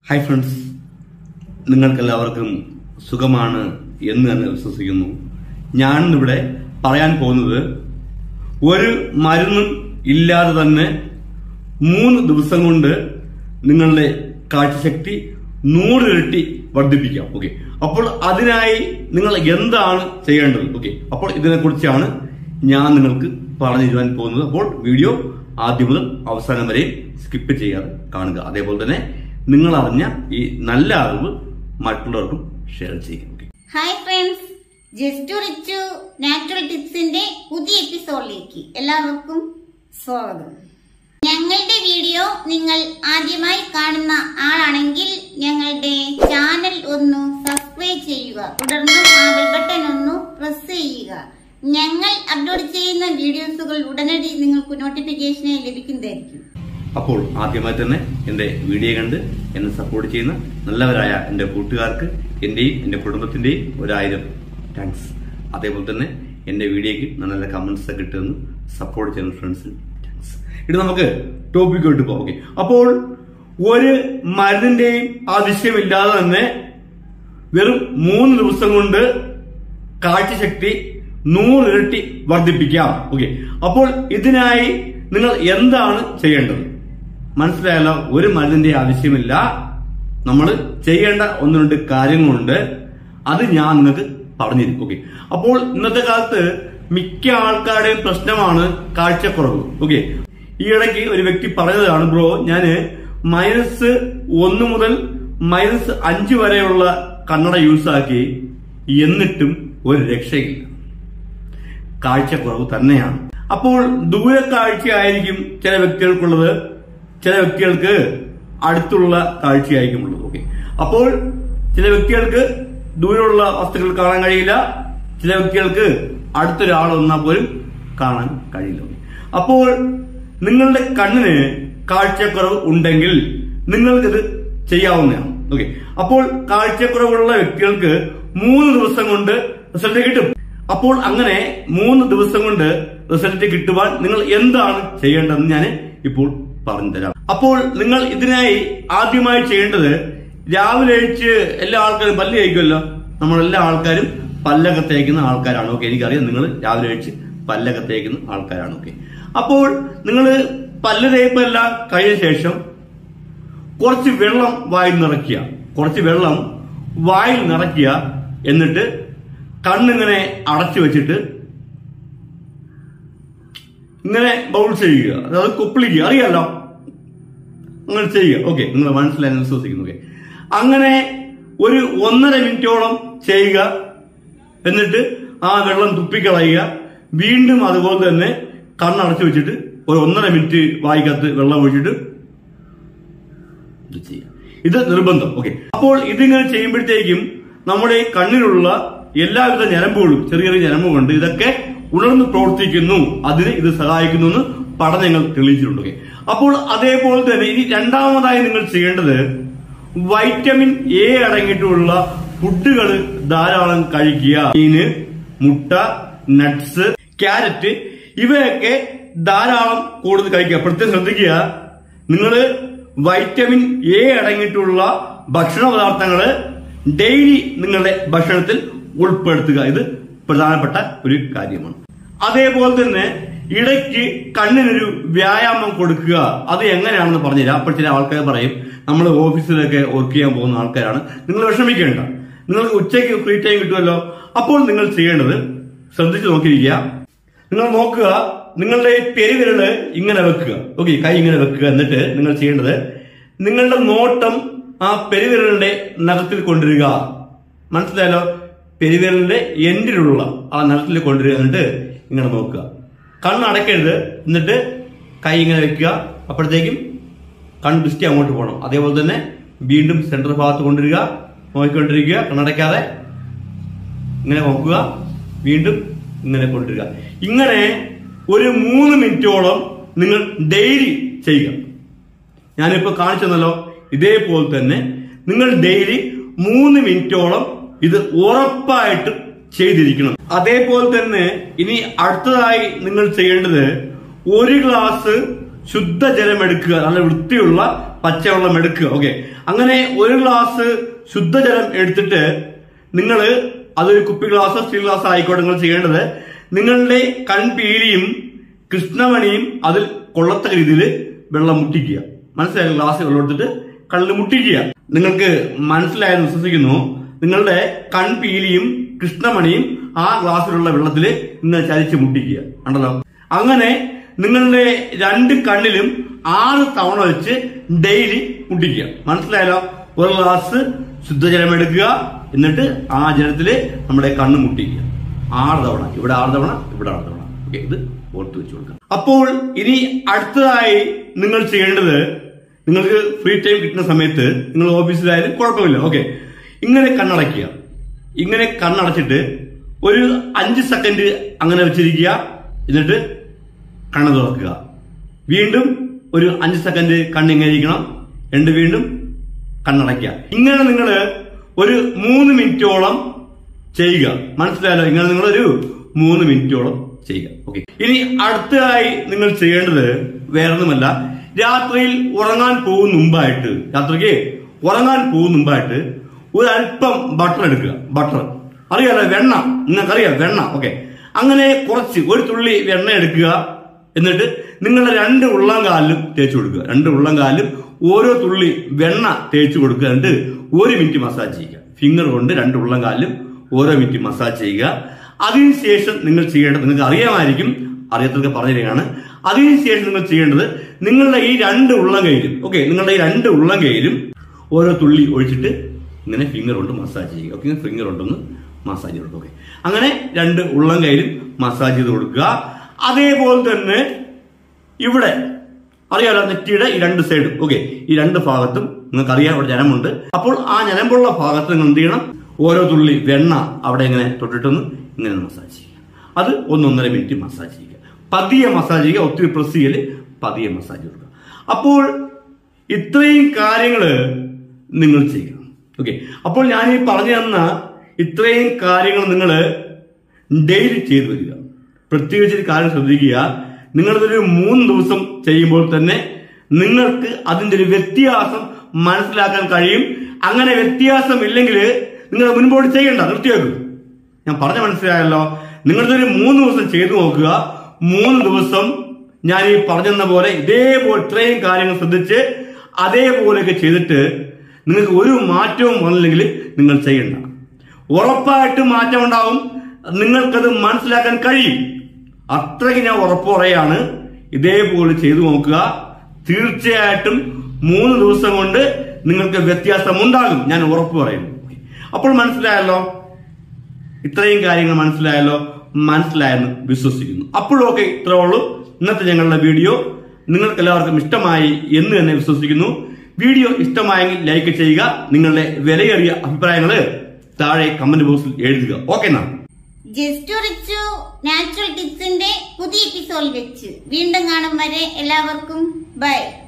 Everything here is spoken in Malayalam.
ഹായ് ഫ്രണ്ട്സ് നിങ്ങൾക്കെല്ലാവർക്കും സുഖമാണ് എന്ന് തന്നെ വിശ്വസിക്കുന്നു ഞാനിന്നിവിടെ പറയാൻ പോകുന്നത് ഒരു മരുന്നും ഇല്ലാതെ തന്നെ മൂന്ന് ദിവസം കൊണ്ട് നിങ്ങളുടെ കാഴ്ചശക്തി നൂറിരട്ടി വർദ്ധിപ്പിക്കാം ഓക്കെ അപ്പോൾ അതിനായി നിങ്ങൾ എന്താണ് ചെയ്യേണ്ടത് ഓക്കെ അപ്പോൾ ഇതിനെക്കുറിച്ചാണ് ഞാൻ നിങ്ങൾക്ക് പറഞ്ഞു തരുവാൻ പോകുന്നത് അപ്പോൾ വീഡിയോ ആദ്യം മുതൽ അവസാനം വരെ സ്കിപ്പ് ചെയ്യാതെ കാണുക അതേപോലെ തന്നെ നിങ്ങൾ അറിഞ്ഞ ഈ നല്ല അറിവ് മറ്റുള്ളവർക്കും ഷെയർ ചെയ്യുക okay hi friends just Richu natural ടിപ്സിന്റെ പുതിയ എപ്പിസോഡിലേക്ക് എല്ലാവർക്കും സ്വാഗതം ഞങ്ങളുടെ വീഡിയോ നിങ്ങൾ ആദ്യമായി കാണുന്ന ആളാണെങ്കിൽ ഞങ്ങളുടെ ചാനൽ ഒന്ന് സബ്സ്ക്രൈബ് ചെയ്യുക തുടർന്ന് ആ ബെൽ ബട്ടൺ ഒന്ന് പ്രസ് ചെയ്യുക ഞങ്ങൾ അപ്ലോഡ് ചെയ്യുന്ന വീഡിയോസുകൾ ഉടനടി നിങ്ങൾക്ക് നോട്ടിഫിക്കേഷനായി ലഭിക്കുന്നതായിരിക്കും അപ്പോൾ ആദ്യമായി തന്നെ എന്റെ വീഡിയോ കണ്ട് എന്നെ സപ്പോർട്ട് ചെയ്യുന്ന നല്ലവരായ എന്റെ കൂട്ടുകാർക്ക് എന്റെയും എന്റെ കുടുംബത്തിന്റെയും ഒരായിരം താങ്ക്സ് അതേപോലെ തന്നെ എന്റെ വീഡിയോക്ക് നല്ല നല്ല കമന്റ്സ് ഒക്കെ ഇട്ടുതന്ന് സപ്പോർട്ട് ചെയ്യുന്ന ഫ്രണ്ട്സിന് താങ്ക്സ് ഇത് നമുക്ക് ടോപ്പിക്കോട്ട് പോകാം ഓക്കെ അപ്പോൾ ഒരു മരുന്നിന്റെയും ആവശ്യമില്ലാതെ തന്നെ വെറും മൂന്ന് ദിവസം കൊണ്ട് കാഴ്ചശക്തി നൂറിരട്ടി വർദ്ധിപ്പിക്കാം ഓക്കെ അപ്പോൾ ഇതിനായി നിങ്ങൾ എന്താണ് ചെയ്യേണ്ടത് മനസ്സിലായല്ലോ ഒരു മരുന്നിന്റെ ആവശ്യമില്ല നമ്മൾ ചെയ്യേണ്ട ഒന്ന് രണ്ട് കാര്യങ്ങളുണ്ട് അത് ഞാൻ നിങ്ങൾക്ക് പറഞ്ഞിരിക്കും ഓക്കെ അപ്പോൾ ഇന്നത്തെ കാലത്ത് മിക്ക ആൾക്കാരുടെയും പ്രശ്നമാണ് കാഴ്ചക്കുറവ് ഓക്കെ ഈ ഇടയ്ക്ക് ഒരു വ്യക്തി പറഞ്ഞതാണ് ബ്രോ ഞാന് മൈനസ് ഒന്ന് മുതൽ മൈനസ് അഞ്ച് വരെയുള്ള കണ്ണട യൂസ് ആക്കി എന്നിട്ടും ഒരു രക്ഷയില്ല കാഴ്ചക്കുറവ് തന്നെയാണ് അപ്പോൾ ദൂരക്കാഴ്ചയായിരിക്കും ചില വ്യക്തികൾക്കുള്ളത് ചില വ്യക്തികൾക്ക് അടുത്തുള്ള കാഴ്ചയായിരിക്കും ഉള്ളത് ഓക്കെ അപ്പോൾ ചില വ്യക്തികൾക്ക് ദൂരമുള്ള വസ്തുക്കൾ കാണാൻ കഴിയില്ല ചില വ്യക്തികൾക്ക് അടുത്തൊരാൾ വന്നാൽ പോലും കാണാൻ കഴിയില്ല okay. അപ്പോൾ നിങ്ങളുടെ കണ്ണിന് കാഴ്ചക്കുറവ് ഉണ്ടെങ്കിൽ നിങ്ങൾക്കിത് ചെയ്യാവുന്നതാണ് ഓക്കെ അപ്പോൾ കാഴ്ചക്കുറവുള്ള വ്യക്തികൾക്ക് മൂന്ന് ദിവസം കൊണ്ട് റിസൾട്ട് കിട്ടും അപ്പോൾ അങ്ങനെ മൂന്ന് ദിവസം കൊണ്ട് റിസൾട്ട് കിട്ടുവാൻ നിങ്ങൾ എന്താണ് ചെയ്യേണ്ടതെന്ന് ഞാൻ ഇപ്പോൾ പറഞ്ഞു തരാം അപ്പോൾ നിങ്ങൾ ഇതിനായി ആദ്യമായി ചെയ്യേണ്ടത് രാവിലെ എഴുച്ച് എല്ലാ ആൾക്കാരും പല്ല് കഴിക്കുമല്ലോ നമ്മളെല്ലാ ആൾക്കാരും പല്ലൊക്കെ തേക്കുന്ന ആൾക്കാരാണ് ഓക്കെ എനിക്കറിയാം നിങ്ങൾ രാവിലെ എഴുച്ച് പല്ലൊക്കെ തേക്കുന്ന ആൾക്കാരാണ് ഓക്കെ അപ്പോൾ നിങ്ങൾ പല്ല് തേപ്പെല്ലാം കഴിഞ്ഞ ശേഷം കുറച്ച് വെള്ളം വായിൽ നിറയ്ക്കുക കുറച്ച് വെള്ളം വായിൽ നിറയ്ക്കുക എന്നിട്ട് കണ്ണിങ്ങനെ അടച്ചു വെച്ചിട്ട് ഇങ്ങനെ ബൗൾ ചെയ്യുക അതായത് കുപ്പിളിക്കുക അറിയാലോ അങ്ങനെ ചെയ്യുക ഓക്കെ നിങ്ങൾ മനസ്സിലായി ഞാൻ വിശ്വസിക്കുന്നു ഓക്കെ അങ്ങനെ ഒരു ഒന്നര മിനിറ്റോളം ചെയ്യുക എന്നിട്ട് ആ വെള്ളം തുപ്പിക്കളയുക വീണ്ടും അതുപോലെ തന്നെ കണ്ണടച്ചു വെച്ചിട്ട് ഒരു ഒന്നര മിനിറ്റ് വായിക്കകത്ത് വെള്ളം ഒഴിച്ചിട്ട് ഇത് ചെയ്യാം ഇത് നിർബന്ധം ഓക്കെ അപ്പോൾ ഇതിങ്ങനെ ചെയ്യുമ്പോഴത്തേക്കും നമ്മുടെ ഈ കണ്ണിലുള്ള എല്ലാവിധ ഞരമ്പുകളും ചെറിയ ചെറിയ ഞരമ്പുകളുണ്ട് ഇതൊക്കെ ഉണർന്ന് പ്രവർത്തിക്കുന്നു അതിന് ഇത് സഹായിക്കുന്നു എന്ന് പഠനങ്ങൾ തെളിയിച്ചിട്ടുണ്ട് ഓക്കെ അപ്പോൾ അതേപോലെ തന്നെ ഇനി രണ്ടാമതായി നിങ്ങൾ ചെയ്യേണ്ടത് വൈറ്റമിൻ എ അടങ്ങിയിട്ടുള്ള ഫുഡുകൾ ധാരാളം കഴിക്കുക മീന് മുട്ട നട്ട്സ് ക്യാരറ്റ് ഇവയൊക്കെ ധാരാളം കൂടുതൽ കഴിക്കുക പ്രത്യേകം ശ്രദ്ധിക്കുക നിങ്ങള് വൈറ്റമിൻ എ അടങ്ങിയിട്ടുള്ള ഭക്ഷണ പദാർത്ഥങ്ങള് ഡെയിലി നിങ്ങളുടെ ഭക്ഷണത്തിൽ ഉൾപ്പെടുത്തുക ഇത് പ്രധാനപ്പെട്ട ഒരു കാര്യമാണ് അതേപോലെ തന്നെ ഇടയ്ക്ക് കണ്ണിനൊരു വ്യായാമം കൊടുക്കുക അത് എങ്ങനെയാണെന്ന് പറഞ്ഞുതരാം അപ്പോൾ ചില ആൾക്കാർ പറയും നമ്മൾ ഓഫീസിലൊക്കെ വർക്ക് ചെയ്യാൻ പോകുന്ന ആൾക്കാരാണ് നിങ്ങൾ വിഷമിക്കേണ്ട നിങ്ങൾക്ക് ഉച്ചയ്ക്ക് ഫ്രീ ടൈം കിട്ടുമല്ലോ അപ്പോൾ നിങ്ങൾ ചെയ്യേണ്ടത് ശ്രദ്ധിച്ചു നോക്കിയിരിക്കുക നിങ്ങൾ നോക്കുക നിങ്ങളുടെ പെരുവിരല് ഇങ്ങനെ വെക്കുക ഓക്കെ കൈ ഇങ്ങനെ വെക്കുക എന്നിട്ട് നിങ്ങൾ ചെയ്യേണ്ടത് നിങ്ങളുടെ നോട്ടം ആ പെരുവിരലിന്റെ നഖത്തിൽ കൊണ്ടുവരിക മനസ്സിലായല്ലോ പെരുവിരലിന്റെ എൻഡിലുള്ള ആ നഖത്തിൽ കൊണ്ടുവരിക എന്നിട്ട് ഇങ്ങനെ നോക്കുക കണ്ണ് അടയ്ക്കരുത് എന്നിട്ട് കൈ ഇങ്ങനെ വെക്കുക അപ്പോഴത്തേക്കും കണ്ണ് ദൃഷ്ടി അങ്ങോട്ട് പോകണം അതേപോലെ തന്നെ വീണ്ടും സെന്റർ ഭാഗത്ത് കൊണ്ടുവരിക നോക്കിക്കൊണ്ടിരിക്കുക കണ്ണടയ്ക്കാതെ ഇങ്ങനെ നോക്കുക വീണ്ടും ഇങ്ങനെ കൊണ്ടുവരിക ഇങ്ങനെ ഒരു മൂന്ന് മിനിറ്റോളം നിങ്ങൾ ഡെയിലി ചെയ്യുക ഞാനിപ്പോ കാണിച്ചെന്നല്ലോ ഇതേപോലെ തന്നെ നിങ്ങൾ ഡെയിലി മൂന്ന് മിനിറ്റോളം ഇത് ഉറപ്പായിട്ടും ചെയ്തിരിക്കണം അതേപോലെ തന്നെ ഇനി അടുത്തതായി നിങ്ങൾ ചെയ്യേണ്ടത് ഒരു ഗ്ലാസ് ശുദ്ധജലം എടുക്കുക നല്ല വൃത്തിയുള്ള പച്ചവെള്ളം എടുക്കുക ഓക്കെ അങ്ങനെ ഒരു ഗ്ലാസ് ശുദ്ധജലം എടുത്തിട്ട് നിങ്ങൾ അതൊരു കുപ്പി ഗ്ലാസോ സ്റ്റീൽ ഗ്ലാസോ ആയിക്കോട്ടെ നിങ്ങൾ ചെയ്യേണ്ടത് നിങ്ങളുടെ കൺപീലിയും കൃഷ്ണമണിയും അതിൽ കൊള്ളത്തക്ക രീതിയിൽ വെള്ളം മുട്ടിക്കുക മനസ്സിലായ ഗ്ലാസ് വെള്ളം എടുത്തിട്ട് കണ്ണിൽ മുട്ടിക്കുക നിങ്ങൾക്ക് മനസ്സിലായെന്ന് വിശ്വസിക്കുന്നു നിങ്ങളുടെ കൺപീലിയും കൃഷ്ണമണിയും ആ ഗ്ലാസ്സിലുള്ള വെള്ളത്തിൽ നിങ്ങൾ ചരിച്ച് മുട്ടിക്കുക ഉണ്ടല്ലോ അങ്ങനെ നിങ്ങളുടെ രണ്ട് കണ്ണിലും ആറ് തവണ വെച്ച് ഡെയിലി മുട്ടിക്കുക മനസ്സിലായല്ലോ ഒരു ഗ്ലാസ് ശുദ്ധജലം എടുക്കുക എന്നിട്ട് ആ ജലത്തില് നമ്മുടെ കണ്ണ് മുട്ടിക്കുക ആറ് തവണ ഇവിടെ ആറ് തവണ ഇവിടെ ആറ് തവണ ഓക്കെ ഇത് ഓർത്ത് വെച്ച് കൊടുക്കുക അപ്പോൾ ഇനി അടുത്തതായി നിങ്ങൾ ചെയ്യേണ്ടത് നിങ്ങൾക്ക് ഫ്രീ ടൈം കിട്ടുന്ന സമയത്ത് നിങ്ങൾ ഓഫീസിലായാലും കുഴപ്പമില്ല ഓക്കെ ഇങ്ങനെ കണ്ണടയ്ക്കുക ഇങ്ങനെ കണ്ണടച്ചിട്ട് ഒരു അഞ്ച് സെക്കൻഡ് അങ്ങനെ വെച്ചിരിക്കുക എന്നിട്ട് കണ്ണ് തുറക്കുക വീണ്ടും ഒരു അഞ്ച് സെക്കൻഡ് കണ്ണിങ്ങനെ ഇരിക്കണം രണ്ട് വീണ്ടും കണ്ണടയ്ക്കുക ഇങ്ങനെ നിങ്ങൾ ഒരു മൂന്ന് മിനിറ്റോളം ചെയ്യുക മനസ്സിലായല്ലോ ഇങ്ങനെ നിങ്ങൾ ഒരു മൂന്ന് മിനിറ്റോളം ചെയ്യുക ഓക്കെ ഇനി അടുത്തതായി നിങ്ങൾ ചെയ്യേണ്ടത് വേറൊന്നുമല്ല രാത്രിയിൽ ഉറങ്ങാൻ പോകും മുമ്പായിട്ട് രാത്രിക്ക് ഉറങ്ങാൻ പോകും മുമ്പായിട്ട് ഒരു അല്പം ബട്ടർ എടുക്കുക ബട്ടർ അറിയാലോ വെണ്ണ നിങ്ങൾക്കറിയാം വെണ്ണ ഓക്കെ അങ്ങനെ കുറച്ച് ഒരു തുള്ളി വെണ്ണ എടുക്കുക എന്നിട്ട് നിങ്ങളുടെ രണ്ട് ഉള്ളംകാലിലും തേച്ച് കൊടുക്കുക രണ്ട് ഉള്ളംകാലിലും ഓരോ തുള്ളി വെണ്ണ തേച്ച് കൊടുക്കുക എന്നിട്ട് ഒരു മിനിറ്റ് മസാജ് ചെയ്യുക ഫിംഗർ കൊണ്ട് രണ്ട് ഉള്ളംകാലിലും ഓരോ മിനിറ്റ് മസാജ് ചെയ്യുക അതിനുശേഷം നിങ്ങൾ ചെയ്യേണ്ടത് നിങ്ങൾക്ക് അറിയാമായിരിക്കും അറിയാത്തവർക്ക് പറഞ്ഞു തരികയാണ് അതിനുശേഷം നിങ്ങൾ ചെയ്യേണ്ടത് നിങ്ങളുടെ ഈ രണ്ട് ഉള്ളം കൈയിലും ഓക്കെ നിങ്ങളുടെ ഈ രണ്ട് ഉള്ളം കൈയിലും ഓരോ തുള്ളി ഒഴിച്ചിട്ട് ഇങ്ങനെ ഫിംഗർ കൊണ്ട് മസാജ് ചെയ്യുക ഓക്കെ ഫിംഗർ കൊണ്ടൊന്ന് മസാജ് ചെയ്ത് കൊടുക്കുക ഓക്കെ അങ്ങനെ രണ്ട് ഉള്ളം കൈയിലും മസാജ് ചെയ്ത് കൊടുക്കുക അതേപോലെ തന്നെ ഇവിടെ അറിയാലോ നെറ്റിയുടെ ഈ രണ്ട് സൈഡും ഓക്കെ ഈ രണ്ട് ഭാഗത്തും നിങ്ങൾക്ക് അറിയാം അവിടെ ജനമുണ്ട് അപ്പോൾ ആ ഞരമ്പുള്ള ഭാഗത്ത് നിങ്ങൾ എന്ത് ചെയ്യണം ഓരോ തുള്ളി വെണ്ണ അവിടെ ഇങ്ങനെ തൊട്ടിട്ടൊന്ന് ഇങ്ങനെ മസാജ് ചെയ്യുക അത് ഒന്നൊന്നര മിനിറ്റ് മസാജ് ചെയ്യുക പതിയെ മസാജ് ചെയ്യുക ഒത്തിരി പ്രസ് ചെയ്യല് പതിയെ മസാജ് കൊടുക്കുക അപ്പോൾ ഇത്രയും കാര്യങ്ങൾ നിങ്ങൾ ചെയ്യണം ഓക്കെ അപ്പോൾ ഞാൻ ഈ പറഞ്ഞു തന്ന ഇത്രയും കാര്യങ്ങൾ നിങ്ങൾ ഡെയിലി ചെയ്തു വരിക പ്രത്യേകിച്ച് ഒരു കാര്യം ശ്രദ്ധിക്കുക നിങ്ങളിതൊരു മൂന്ന് ദിവസം ചെയ്യുമ്പോൾ തന്നെ നിങ്ങൾക്ക് അതിന്റെ ഒരു വ്യത്യാസം മനസ്സിലാക്കാൻ കഴിയും അങ്ങനെ വ്യത്യാസം ഇല്ലെങ്കിൽ നിങ്ങൾ മുൻപോട്ട് ചെയ്യണ്ട നിർത്തിവെക്കും ഞാൻ പറഞ്ഞ മനസ്സിലായല്ലോ നിങ്ങളിതൊരു മൂന്ന് ദിവസം ചെയ്തു നോക്കുക മൂന്ന് ദിവസം ഞാൻ ഈ പറഞ്ഞെന്ന പോലെ ഇതേപോലെ ഇത്രയും കാര്യങ്ങൾ ശ്രദ്ധിച്ച് അതേപോലെയൊക്കെ ചെയ്തിട്ട് നിങ്ങൾക്ക് ഒരു മാറ്റവും വന്നില്ലെങ്കിൽ നിങ്ങൾ ചെയ്യണ്ട ഉറപ്പായിട്ടും മാറ്റം ഉണ്ടാവും നിങ്ങൾക്കത് മനസ്സിലാക്കാൻ കഴിയും അത്രയ്ക്ക് ഞാൻ ഉറപ്പ് പറയാണ് ഇതേപോലെ ചെയ്തു നോക്കുക തീർച്ചയായിട്ടും മൂന്ന് ദിവസം കൊണ്ട് നിങ്ങൾക്ക് വ്യത്യാസം ഉണ്ടാകും ഞാൻ ഉറപ്പ് പറയുന്നു അപ്പോൾ മനസ്സിലായല്ലോ ഇത്രയും കാര്യങ്ങൾ മനസ്സിലായല്ലോ മനസ്സിലായെന്ന് വിശ്വസിക്കുന്നു അപ്പോഴൊക്കെ ഇത്രേ ഉള്ളൂ ഇന്നത്തെ ഞങ്ങളുടെ വീഡിയോ നിങ്ങൾക്ക് എല്ലാവർക്കും ഇഷ്ടമായി എന്ന് തന്നെ വിശ്വസിക്കുന്നു വീഡിയോ ഇഷ്ടമായെങ്കിൽ ലൈക്ക് ചെയ്യുക നിങ്ങളുടെ വിലയേറിയ അഭിപ്രായങ്ങൾ താഴെ കമന്റ് ബോക്സിൽ എഴുതുക ഓക്കെ എന്നാ ജസ്റ്റ് റിച്ചു നാച്ചുറൽ ടിപ്സിന്റെ പുതിയ എപ്പിസോഡ് വെച്ച് വീണ്ടും കാണും വരെ എല്ലാവർക്കും ബൈ